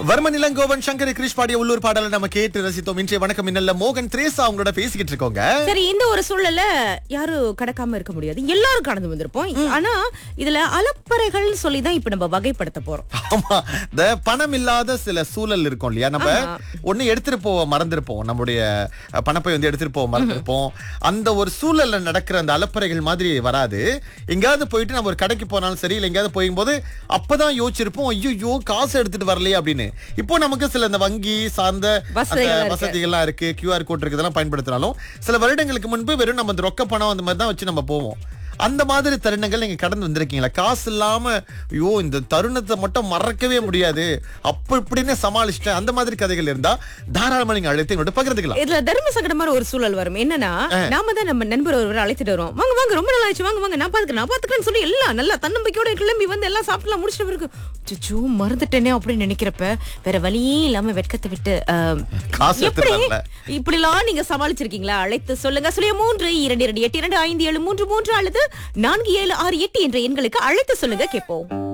வர்ம நிலங்கோவன் சங்கரி கிரிஷ் பாடிய உள்ளூர் பாடலை நம்ம கேட்டு ரசித்தோம் இன்றைய வணக்கம் இன்னல்ல மோகன் திரேசா அவங்களோட பேசிக்கிட்டு இருக்கோங்க சரி இந்த ஒரு சூழல்ல யாரும் கடக்காம இருக்க முடியாது எல்லாரும் கடந்து வந்திருப்போம் ஆனா இதுல அலப்பறைகள் சொல்லி தான் இப்ப நம்ம வகைப்படுத்த போறோம் ஆமா இந்த பணம் இல்லாத சில சூழல் இருக்கும் இல்லையா நம்ம ஆமா. ஒண்ணு எடுத்துட்டு போக மறந்திருப்போம் நம்முடைய அஹ், பணப்பை வந்து எடுத்துட்டு போக மறந்திருப்போம் அந்த ஒரு சூழல்ல நடக்கிற அந்த அலப்பறைகள் மாதிரி வராது எங்கேயாவது போயிட்டு நம்ம ஒரு கடைக்கு போனாலும் சரி இல்ல எங்கேயாவது போகும்போது அப்பதான் யோசிச்சிருப்போம் ஐயோ காசு எடுத்துட்டு வரலையே அப்படின்னு இப்போ நமக்கு சில இந்த வங்கி சார்ந்த வசதிகள் அந்த இருக்கு. வசதிகள்லாம் இருக்கு கியூஆர் கோட் இருக்கு இதெல்லாம் பயன்படுத்தினாலும் சில வருடங்களுக்கு முன்பு வெறும் நம்ம இந்த ரொக்க பணம் அந்த மாதிரி தான் வச்சு நம்ம போவோம் அந்த மாதிரி தருணங்கள் நீங்க கடந்து வந்திருக்கீங்களா காசு இல்லாம ஐயோ இந்த தருணத்தை மட்டும் மறக்கவே முடியாது அப்ப இப்படின்னு சமாளிச்சிட்டேன் அந்த மாதிரி கதைகள் இருந்தா தாராளமா நீங்க அழைத்து எங்களோட பகிர்ந்துக்கலாம் இதுல தர்ம சங்கடமான ஒரு சூழல் வரும் என்னன்னா நாம தான் நம்ம நண்பர் ஒருவர் அழைத்துட்டு வருவோம் வாங்க வாங்க ரொம்ப நல்லா ஆச்சு வாங்க வாங்க நான் பாத்துக்கிறேன் நான் பாத்துக்கிறேன்னு சொல்லி எல்லாம் நல்லா தன்னம்பிக்கையோட கிளம்பி வந்து எல்லாம் சாப்பிட்டுலாம் முடிச்சிட்ட பிறகு சுச்சு மறந்துட்டேனே அப்படின்னு நினைக்கிறப்ப வேற வழியே இல்லாம வெட்கத்தை விட்டு ஆஹ், காசு எப்படி எடுத்துட்டு வரல. இப்படிலாம் நீங்க சமாளிச்சிருக்கீங்களா அழைத்து சொல்லுங்க சொல்லிய மூன்று இரண்டு இரண்டு எட்டு இரண்டு ஐந்து ஏழு மூன்று மூன்று அல்லது நான்கு ஏழு ஆறு எட்டு என்ற எண்களுக்கு அழைத்து சொல்லுங்க கேட்போம்